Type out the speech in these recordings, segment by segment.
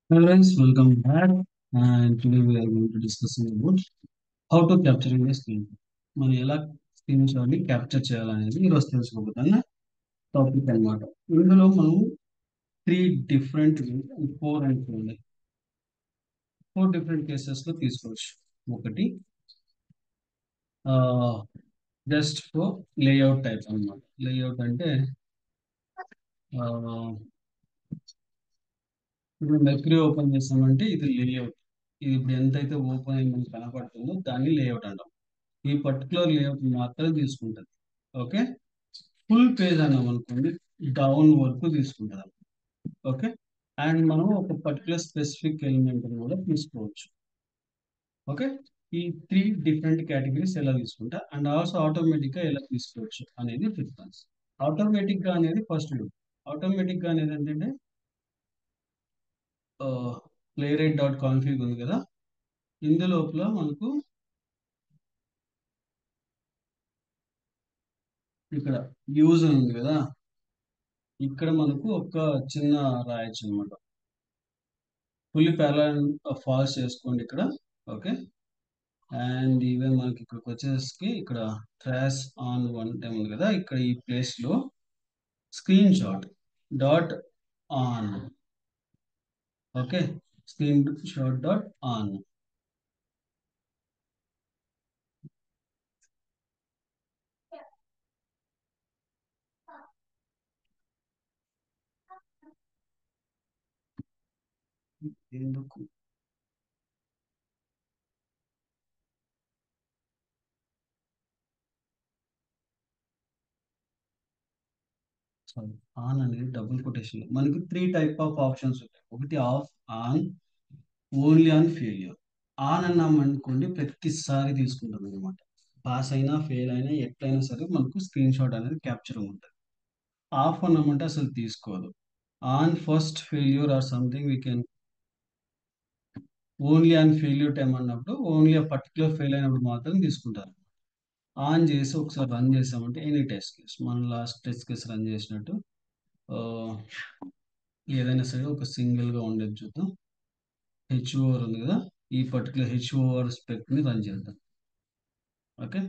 Hi friends, welcome back. And today we are going to discussing about how to capturing a screen. మనం ఎలా screen shot ని capture చేయాలనేది ఈరోజు తెలుసుకోబోతున్న topic అన్నమాట ఇందులో మనం three different four and four four different cases లో తీసుకోవచ్చు ఒకటి జస్ట్ ఫర్ లేఅవుట్ టైప్ అన్నమాట లేఅవుట్ అంటే ఆ, ఇప్పుడు మెక్రీ ఓపెన్ చేసామంటే ఇది లేఅవుట్ ఇది ఇప్పుడు ఎంతైతే ఓపెన్ అయి మనకు కనపడుతుందో దాన్ని లేఅవుట్ అంటాం ఈ పర్టికులర్ లేఅవుట్ మాత్రం తీసుకుంటుంది ఓకే ఫుల్ పేజ్ అన్నాం అనుకోండి డౌన్ వరకు తీసుకుంటుంది ఓకే అండ్ మనం ఒక పర్టికులర్ స్పెసిఫిక్ ఎలిమెంట్ కూడా తీసుకోవచ్చు ఓకే ఈ త్రీ డిఫరెంట్ కేటగిరీస్ ఎలా తీసుకుంటా అండ్ ఆల్సో ఆటోమేటిక్ గా ఎలా తీసుకోవచ్చు అనేది డిఫరెన్స్ ఆటోమేటిక్ గా అనేది ఫస్ట్ ఆటోమేటిక్ గా అనేది ఏంటంటే ప్లే రేట్ డాట్ కాన్ఫిగ్ ఉంది కదా ఇందు లోపల మనకు ఇక్కడ యూజ్ ఉంది కదా ఇక్కడ మనకు ఒక చిన్న రాయొచ్చు అనమాట ఫుల్లీ ప్యారల్ ఫాల్స్ చేసుకోండి ఇక్కడ ఓకే అండ్ ఈవెన్ మనకి ఇక్కడికి వచ్చేసి ఇక్కడ ట్రాష్ ఆన్ వన్ టైం ఉంది కదా ఇక్కడ ఈ ప్లేస్ లో screenshot dot on okay screenshot dot on ఎందుకు సారీ ఆన్ అనేది డబుల్ కొటేషన్ మనకి త్రీ టైప్ ఆఫ్ ఆప్షన్స్ ఉంటాయి ఒకటి off on only on failure on అన్నాం అనుకోండి ప్రతిసారి తీసుకుంటాం అనమాట పాస్ అయినా ఫెయిల్ అయినా ఎట్లయినా సరే మనకు స్క్రీన్ షాట్ అనేది క్యాప్చర్ ఉంటుంది ఆఫ్ అన్నామంటే అసలు తీసుకోదు on first failure or something we can only on failure time అన్నప్పుడు ఓన్లీ ఆ పర్టికులర్ ఫెయిల్ అయినప్పుడు మాత్రం తీసుకుంటారు ఆన్ చేసి ఒకసారి రన్ చేసామంటే ఎనీ టెస్ట్ కేస్ మనం లాస్ట్ టెస్ట్ కేస్ రన్ చేసినట్టు ఆ, ఏదైనా సరే ఒక సింగిల్ గా ఉండేది చూద్దాం హెచ్ఓఆర్ ఉంది కదా ఈ పర్టికులర్ హెచ్ఓఆర్ స్పెక్ ని రన్ చేద్దాం okay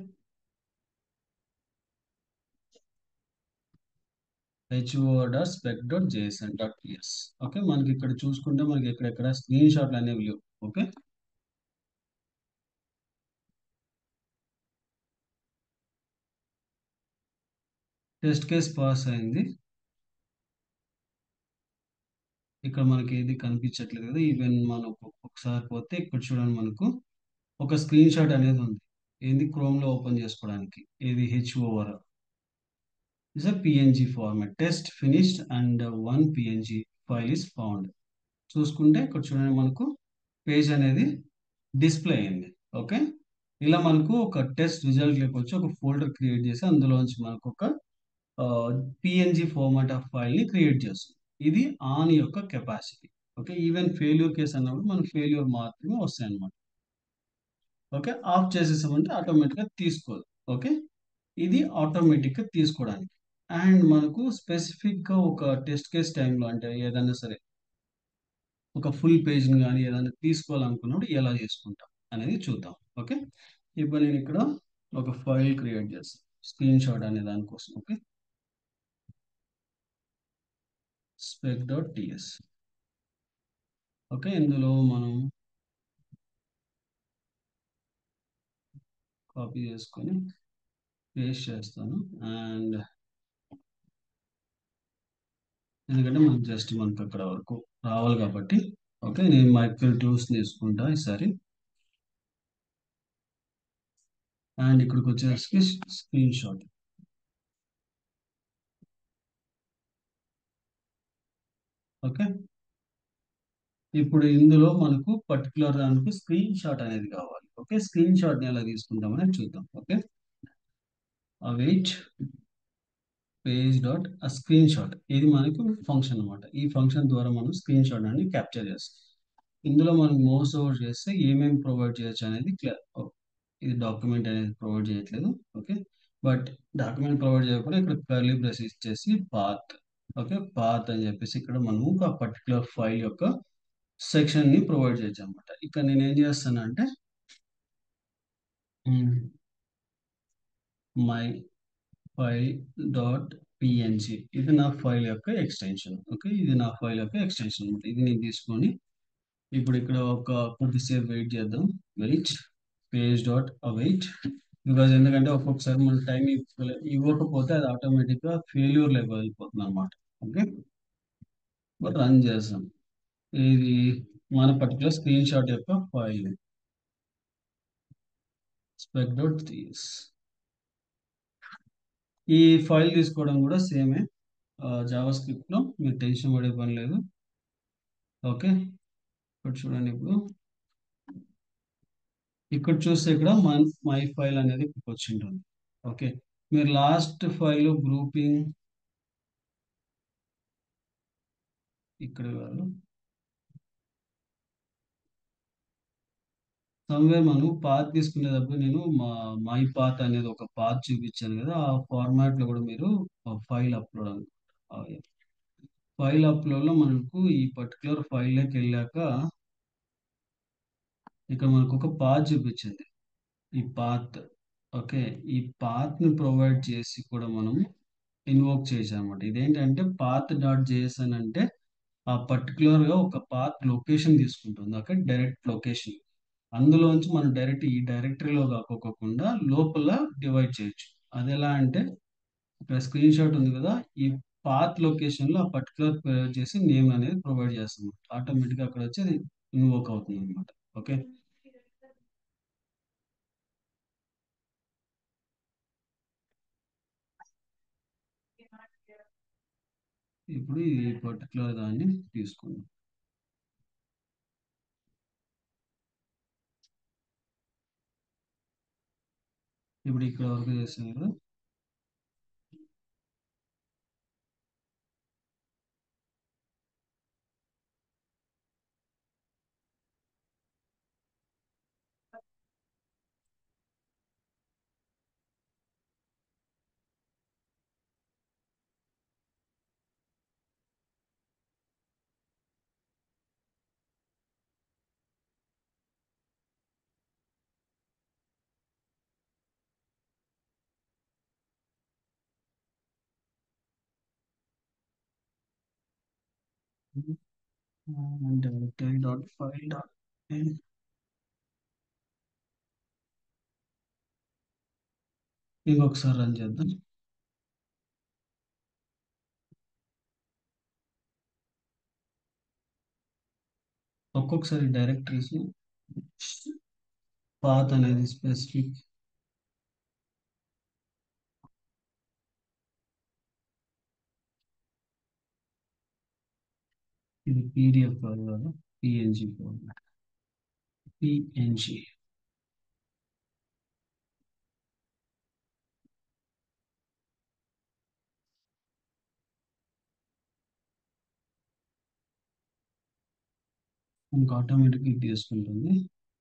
HOR dot spec dot JSN dot PS okay మనకి ఇక్కడ చూసుకుంటే మనకి ఎక్కడెక్కడ స్క్రీన్ షాట్లు అనేవి లేవు ఓకే టెస్ట్ కేస్ పాస్ అయింది ఇక్కడ మనకి ఏది కనిపించట్లేదు కదా ఈవెన్ మనకు ఒకసారి పోతే ఇక్కడ చూడండి మనకు ఒక స్క్రీన్ షాట్ అనేది ఉంది ఏంది క్రోమ్ లో ఓపెన్ చేసుకోవడానికి ఇది HOR is a PNG format test finished and one PNG file is found చూసుకుంటే ఇక్కడ చూడండి మనకు పేజ్ అనేది డిస్ప్లే అయింది ఓకే ఇలా మనకు ఒక టెస్ట్ రిజల్ట్ లేకొచ్చి ఒక ఫోల్డర్ క్రియేట్ చేసి అందులోంచి మనకు ఒక పిఎన్జి ఫార్మాట్ ఆఫ్ ఫైల్ ని క్రియేట్ చేస్తుంది ఇది ఆన్ యొక్క capacity okay even failure case అన్నప్పుడు మనకు ఫెయిల్యూర్ మాత్రమే వస్తాయి అన్నమాట ఓకే ఆఫ్ చేసేసామంటే ఆటోమేటిక్ గా తీసుకోదు ఓకే ఇది ఆటోమేటిక్ గా తీసుకోవడానికి అండ్ మనకు స్పెసిఫిక్ గా ఒక టెస్ట్ కేస్ టైంలో అంటే ఏదైనా సరే ఒక ఫుల్ పేజ్ని కానీ ఏదైనా తీసుకోవాలనుకున్నప్పుడు ఎలా చేసుకుంటాం అనేది చూద్దాం ఓకే ఇప్పుడు నేను ఇక్కడ ఒక ఫైల్ క్రియేట్ చేస్తాను స్క్రీన్ షాట్ అనే దానికోసం okay spec dot TS okay ఇందులో మనం కాపీ చేసుకొని పేస్ట్ చేస్తాను అండ్ ఎందుకంటే మనకు జస్ట్ మనకు అక్కడ వరకు రావాలి కాబట్టి ఓకే నేను మైక్రో టూల్స్ తీసుకుంటా ఈసారి అండ్ ఇక్కడికి వచ్చేసి స్క్రీన్ షాట్ ఓకే ఇప్పుడు ఇందులో మనకు పర్టికులర్ దానికి స్క్రీన్ షాట్ అనేది కావాలి ఓకే స్క్రీన్ షాట్ ని ఎలా తీసుకుంటామని చూద్దాం ఓకే వెయిట్ పేజ్ డాట్ ఆ స్క్రీన్ షాట్ ఇది మనకు ఫంక్షన్ అనమాట ఈ ఫంక్షన్ ద్వారా మనం స్క్రీన్ షాట్ అనేది క్యాప్చర్ చేస్తాం ఇందులో మనం మోస్ట్ ఓవర్ చేస్తే ఏమేమి ప్రొవైడ్ చేయొచ్చు అనేది క్లియర్ ఇది డాక్యుమెంట్ అనేది ప్రొవైడ్ చేయట్లేదు ఓకే బట్ డాక్యుమెంట్ ప్రొవైడ్ చేయకుండా ఇక్కడ కర్లీ బ్రష్ ఇచ్చేసి పాత్ ఓకే పాత్ అని చెప్పేసి ఇక్కడ మనము ఒక పర్టికులర్ ఫైల్ యొక్క సెక్షన్ని ప్రొవైడ్ చేయొచ్చు అనమాట ఇక్కడ నేను ఏం చేస్తానంటే మై ఫైల్ డాట్ పిఎన్జి ఇది నా ఫైల్ యొక్క ఎక్స్టెన్షన్ ఓకే ఇది నా ఫైల్ యొక్క ఎక్స్టెన్షన్ అనమాట ఇది నేను తీసుకొని ఇప్పుడు ఇక్కడ ఒక కొద్దిసేపు వెయిట్ చేద్దాం wait page dot await because ఎందుకంటే ఒక్కొక్కసారి మన టైం ఇవ్వకపోతే అది ఆటోమేటిక్గా ఫెయిల్యూర్ లెవెల్ వెళ్ళిపోతుంది అనమాట ఓకే రన్ చేస్తాం ఇది మన పర్టికులర్ స్క్రీన్ షాట్ యొక్క ఫైల్ స్పెక్ డాట్ తీస్ ఈ ఫైల్ తీసుకోవడం కూడా సేమే జావా స్క్రిప్ట్లో మీరు టెన్షన్ పడే పని లేదు ఓకే ఇక్కడ చూడండి ఇప్పుడు ఇక్కడ చూస్తే ఇక్కడ మన్ మై ఫైల్ అనేది ఇక్కడికి వచ్చి ఉంటుంది ఓకే మీరు లాస్ట్ ఫైల్ గ్రూపింగ్ ఇక్కడ కాదు సమ్వేర్ మనం పాత్ తీసుకునేటప్పుడు నేను మా మై పాత్ అనేది ఒక పాత్ చూపించాను కదా ఆ ఫార్మాట్ లో కూడా మీరు ఫైల్ అప్లోడ్ ఫైల్ అప్లోడ్ లో మనకు ఈ పర్టికులర్ ఫైల్ లోకి వెళ్ళాక ఇక్కడ మనకు ఒక పాత్ చూపించింది ఈ పాత్ ఓకే ఈ పాత్ ని ప్రొవైడ్ చేసి కూడా మనం ఇన్వోక్ చేసామన్నమాట ఇదేంటంటే పాత్ డాట్ జేఎస్ఎన్ అంటే ఆ పర్టికులర్ గా ఒక పాత్ లొకేషన్ తీసుకుంటుంది ఓకే డైరెక్ట్ లొకేషన్ అందులోంచి మనం డైరెక్ట్ ఈ డైరెక్టరీలో కాకోకుండా లోపల డివైడ్ చేయొచ్చు అది ఎలా అంటే ఇక్కడ స్క్రీన్ షాట్ ఉంది కదా ఈ పాత్ లొకేషన్ లో ఆ పర్టికులర్ చేసి నేమ్ అనేది ప్రొవైడ్ చేస్తాం ఆటోమేటిక్ అక్కడ వచ్చి అది ఇన్వోక్ అవుతుంది అనమాట ఓకే ఇప్పుడు ఈ పర్టికులర్ దాన్ని తీసుకుందాం ఇప్పుడు ఇక్కడ వరకు చేసాం కదా డైరెక్టరీ డాట్ ఫైల్ డాట్ ఇంకొకసారి రన్ చేద్దాం ఒక్కొక్కసారి డైరెక్టరీస్ పాత్ అనేది స్పెసిఫిక్ ఇది పీడిఎఫ్ కాదు కదా పిఎన్జి ఫార్మాట్ పిఎన్జి మనకు ఆటోమేటిక్ ఇది తీసుకుంటుంది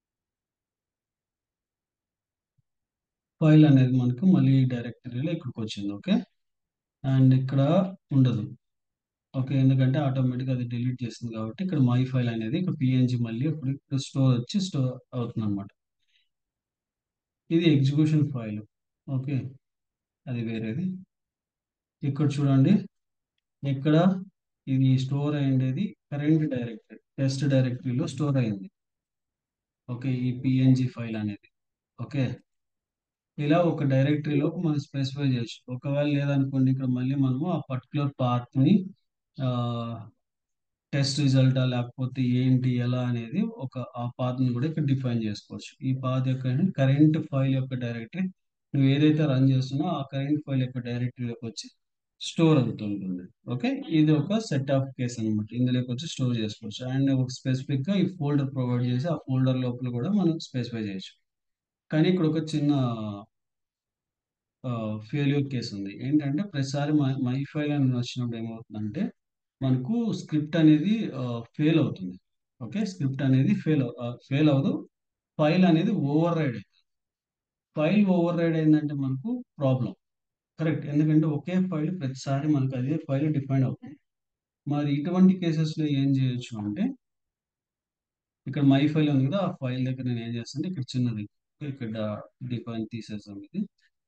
ఫైల్ అనేది మనకు మళ్ళీ డైరెక్టరీలో ఇక్కడికి వచ్చింది ఓకే అండ్ ఇక్కడ ఉండదు ఓకే ఎందుకంటే ఆటోమేటిక్ అది డిలీట్ చేసింది కాబట్టి ఇక్కడ మై ఫైల్ అనేది ఇక్కడ పిఎన్జి మళ్ళీ ఇప్పుడు ఇక్కడ స్టోర్ వచ్చి స్టోర్ అవుతుంది అనమాట ఇది ఎగ్జిక్యూషన్ ఫైల్ ఓకే అది వేరేది ఇక్కడ చూడండి ఇక్కడ ఇది స్టోర్ అయ్యేది కరెంట్ డైరెక్టరీ టెస్ట్ డైరెక్టరీలో స్టోర్ అయింది ఓకే ఈ పిఎన్జి ఫైల్ అనేది ఓకే ఇలా ఒక డైరెక్టరీలో మనం స్పెసిఫై చేయొచ్చు ఒకవేళ లేదనుకోండి ఇక్కడ మళ్ళీ మనము ఆ పర్టికులర్ పార్ట్ని టెస్ట్ రిజల్టా లేకపోతే ఏంటి ఎలా అనేది ఒక ఆ పాత్ని కూడా ఇక్కడ డిఫైన్ చేసుకోవచ్చు ఈ పాత్ యొక్క కరెంట్ ఫైల్ యొక్క డైరెక్టరీ నువ్వు ఏదైతే రన్ చేస్తున్నావో ఆ కరెంట్ ఫైల్ యొక్క డైరెక్టరీలోకి వచ్చి స్టోర్ అవుతుంటుంది ఓకే ఇది ఒక సెట్ ఆఫ్ కేస్ అనమాట ఇందులోకి వచ్చి స్టోర్ చేసుకోవచ్చు అండ్ ఒక స్పెసిఫిక్ గా ఈ ఫోల్డర్ ప్రొవైడ్ చేసి ఆ ఫోల్డర్ లోపల కూడా మనం స్పెసిఫై చేయొచ్చు కానీ ఇక్కడ ఒక చిన్న ఫెయిల్యూర్ కేసు ఉంది ఏంటంటే ప్రతిసారి మై ఫైల్ అని వచ్చినప్పుడు ఏమవుతుందంటే మనకు స్క్రిప్ట్ అనేది ఫెయిల్ అవుతుంది ఓకే స్క్రిప్ట్ అనేది ఫెయిల్ ఫెయిల్ అవ్వదు ఫైల్ అనేది ఓవర్ రైడ్ అవుతుంది ఫైల్ ఓవర్ రైడ్ అయిందంటే మనకు ప్రాబ్లం కరెక్ట్ ఎందుకంటే ఒకే ఫైల్ ప్రతిసారి మనకు అదే ఫైల్ డిఫైన్ అవుతుంది మరి ఇటువంటి కేసెస్లో ఏం చేయొచ్చు అంటే ఇక్కడ మై ఫైల్ ఉంది కదా ఆ ఫైల్ దగ్గర నేను ఏం చేస్తాను ఇక్కడ చిన్నది ఇక్కడ డిఫైన్ తీసేసాం ఇది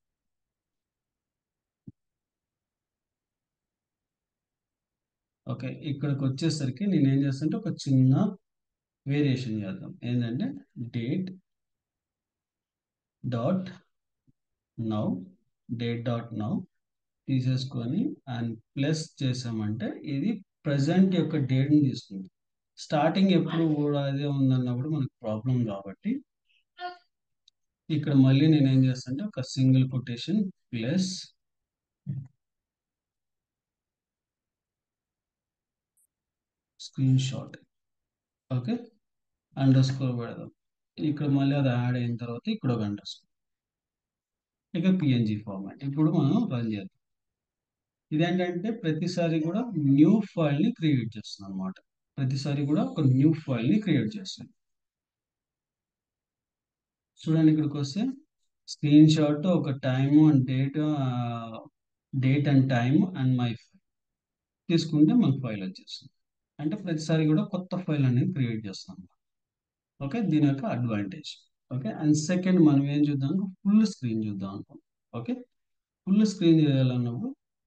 ఓకే ఇక్కడికి వచ్చేసరికి నేను ఏం చేస్తానంటే ఒక చిన్న వేరియేషన్ చేద్దాం ఏంటంటే date dot now date dot now తీసేసుకొని అండ్ ప్లస్ చేసామంటే ఇది ప్రజెంట్ యొక్క డేట్ని తీసుకుంది స్టార్టింగ్ ఎప్పుడు కూడా అదే ఉందన్నప్పుడు మనకు ప్రాబ్లం కాబట్టి ఇక్కడ మళ్ళీ నేను ఏం చేస్తానంటే ఒక single quotation plus screenshot okay underscore పెడదాం ఇక్కడ మళ్ళీ అది యాడ్ అయిన తర్వాత ఇక్కడ ఒక అండర్ స్కోర్ ఇక పిఎన్జి ఫార్మాట్ ఇప్పుడు మనం రన్ చేద్దాం ఇదేంటంటే ప్రతిసారి కూడా న్యూ ఫైల్ని క్రియేట్ చేస్తుంది అనమాట ప్రతిసారి కూడా ఒక న్యూ ఫైల్ని క్రియేట్ చేస్తుంది చూడండి ఇక్కడికి వస్తే స్క్రీన్ షాట్ ఒక time and date date and time and my file తీసుకుంటే మనకు ఫైల్ వచ్చేస్తుంది అంటే ప్రతిసారి కూడా కొత్త ఫైల్ అనేది క్రియేట్ చేస్తాం ఓకే దీని యొక్క అడ్వాంటేజ్ ఓకే అండ్ సెకండ్ మనం ఏం చూద్దాం ఫుల్ స్క్రీన్ చూద్దాం అనుకో ఓకే ఫుల్ స్క్రీన్ చేయాలన్నప్పుడు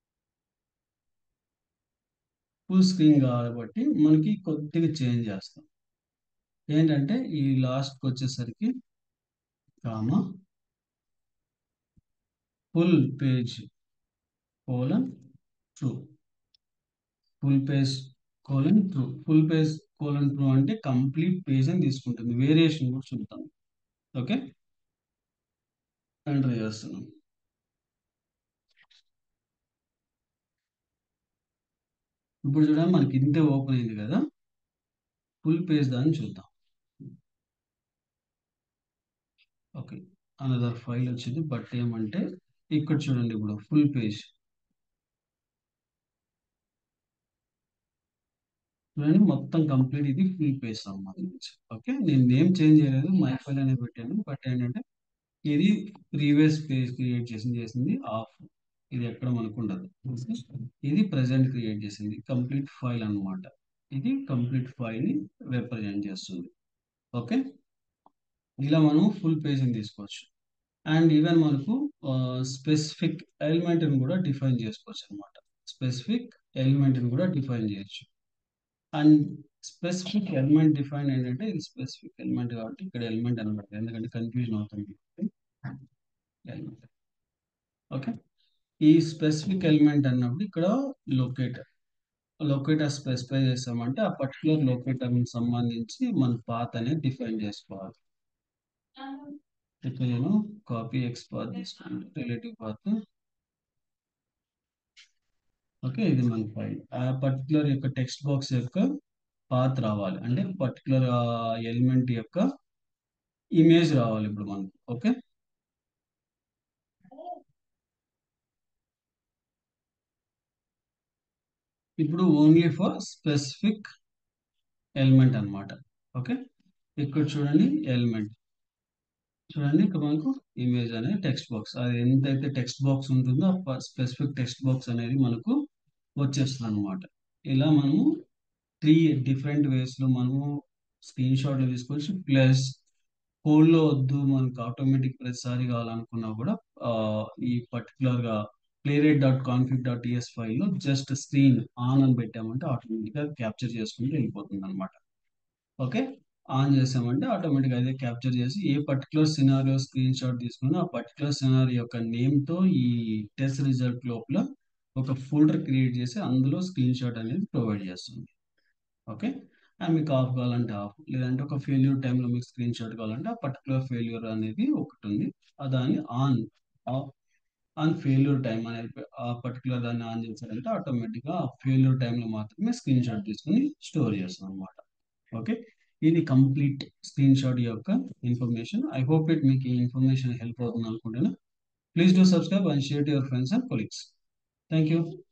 ఫుల్ స్క్రీన్ కాబట్టి మనకి కొద్దిగా చేంజ్ చేస్తాం ఏంటంటే ఈ లాస్ట్కి వచ్చేసరికి comma full page colon true full page colon true full page colon true అంటే కంప్లీట్ పేజ్ అని తీసుకుంటుంది వేరియేషన్ కూడా చూద్దాం ఓకే ఎంటర్ చేస్తున్నాం ఇప్పుడు చూడండి మనకి ఇంతే ఓపెన్ అయింది కదా ఫుల్ పేజ్ దాన్ని చూద్దాం ఓకే అనదర్ ఫైల్ వచ్చింది బట్ ఏమంటే ఇక్కడ చూడండి ఇప్పుడు ఫుల్ పేజ్ చూడండి మొత్తం కంప్లీట్ ఇది ఫుల్ పేజ్ సంబంధించి ఓకే నేను నేమ్ చేంజ్ చేయలేదు మై ఫైల్ అనే పెట్టాను బట్ ఏంటంటే ఇది ప్రీవియస్ పేజ్ క్రియేట్ చేసింది చేసింది ఆఫ్ ఇది ఎక్కడ మనకు ఉండదు ఇది ప్రజెంట్ క్రియేట్ చేసింది కంప్లీట్ ఫైల్ అన్నమాట ఇది కంప్లీట్ ఫైల్ ని రిప్రజెంట్ చేస్తుంది ఓకే ఇలా మనం ఫుల్ పేజ్ని తీసుకోవచ్చు అండ్ ఈవెన్ మనకు స్పెసిఫిక్ ఎలిమెంట్ని కూడా డిఫైన్ చేసుకోవచ్చు అనమాట స్పెసిఫిక్ ఎలిమెంట్ని కూడా డిఫైన్ చేయొచ్చు అండ్ స్పెసిఫిక్ ఎలిమెంట్ డిఫైన్ ఏంటంటే ఇది స్పెసిఫిక్ ఎలిమెంట్ కాబట్టి ఇక్కడ ఎలిమెంట్ అనమాట ఎందుకంటే కన్ఫ్యూజన్ అవుతుంది ఎలిమెంట్ ఓకే ఈ స్పెసిఫిక్ ఎలిమెంట్ అన్నప్పుడు ఇక్కడ లొకేటర్ లొకేటర్ స్పెసిఫై చేస్తామంటే ఆ పర్టికులర్ లొకేటర్ సంబంధించి మన పాత్ అనేది డిఫైన్ చేసుకోవాలి ఇక్కడ నేను కాపీ ఎక్స్ పాత్ తీసుకుంటే రిలేటివ్ పాత్ ఓకే ఇది మన ఫైల్ ఆ పర్టికులర్ యొక్క టెక్స్ట్ బాక్స్ యొక్క పాత్ రావాలి అంటే పర్టికులర్ ఎలిమెంట్ యొక్క ఇమేజ్ రావాలి ఇప్పుడు మనకు ఓకే ఇప్పుడు ఓన్లీ ఫర్ స్పెసిఫిక్ ఎలిమెంట్ అన్నమాట ఓకే ఇక్కడ చూడండి ఎలిమెంట్ చూడండి ఇక్కడ మనకు ఇమేజ్ అనేది టెక్స్ట్ బాక్స్ అది ఎంతైతే టెక్స్ట్ బాక్స్ ఉంటుందో ఆ స్పెసిఫిక్ టెక్స్ట్ బాక్స్ అనేది మనకు వచ్చేస్తుంది అనమాట ఇలా మనము త్రీ డిఫరెంట్ వేస్లో మనము స్క్రీన్ షాట్లు తీసుకోవచ్చు ప్లస్ కోడ్లో వద్దు మనకు ఆటోమేటిక్ ప్రతిసారి కావాలనుకున్నా కూడా ఆ, ఈ పర్టికులర్గా Playwright dot config dot TS ఫైల్లో జస్ట్ స్క్రీన్ ఆన్ అని పెట్టామంటే ఆటోమేటిక్గా క్యాప్చర్ చేసుకుంటూ వెళ్ళిపోతుంది అనమాట ఓకే ఆన్ చేసామంటే ఆటోమేటిక్గా అదే క్యాప్చర్ చేసి ఏ పర్టికులర్ సినారియో స్క్రీన్ షాట్ తీసుకుని ఆ పర్టికులర్ సినారియో యొక్క నేమ్తో ఈ టెస్ట్ రిజల్ట్ లోపల ఒక ఫోల్డర్ క్రియేట్ చేసి అందులో స్క్రీన్ షాట్ అనేది ప్రొవైడ్ చేస్తుంది ఓకే అండ్ మీకు ఆఫ్ కావాలంటే ఆఫ్ లేదంటే ఒక ఫెయిల్యూర్ టైంలో మీకు స్క్రీన్ షాట్ కావాలంటే ఆ పర్టికులర్ ఫెయిల్యూర్ అనేది ఒకటి ఉంది ఆ దాన్ని ఆన్ ఆన్ ఫెయిల్యూర్ టైం అనేది ఆ పర్టికులర్ దాన్ని ఆన్ చేశారంటే ఆటోమేటిక్గా ఆ ఫెయిల్యూర్ టైంలో మాత్రమే స్క్రీన్ షాట్ తీసుకుని స్టోర్ చేస్తాం అనమాట ఓకే ఇది కంప్లీట్ స్క్రీన్ షాట్ యొక్క ఇన్ఫర్మేషన్ ఐ హోప్ ఇట్ మీకు ఈ ఇన్ఫర్మేషన్ హెల్ప్ అవుతుంది అనుకుంటున్నా please do subscribe and share to your friends and colleagues thank you